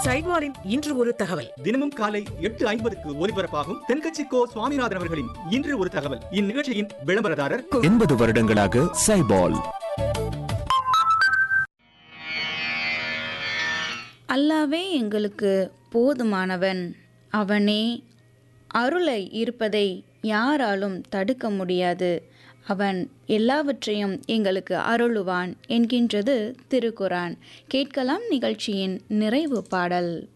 சைட்வாரின் இன்று ஒரு தகவல் தினமும் காலை எட்டு ஐம்பதுக்கு ஒலிபரப்பாகும் தென்கட்சி கோ சுவாமிநாதன் அவர்களின் இன்று ஒரு தகவல் இந்நிகழ்ச்சியின் விளம்பரதாரர் எண்பது வருடங்களாக சைபால் அல்லாவே எங்களுக்கு போதுமானவன் அவனே அருளை இருப்பதை யாராலும் தடுக்க முடியாது அவன் எல்லாவற்றையும் எங்களுக்கு அருளுவான் என்கின்றது திருக்குரான் கேட்கலாம் நிகழ்ச்சியின் நிறைவு பாடல்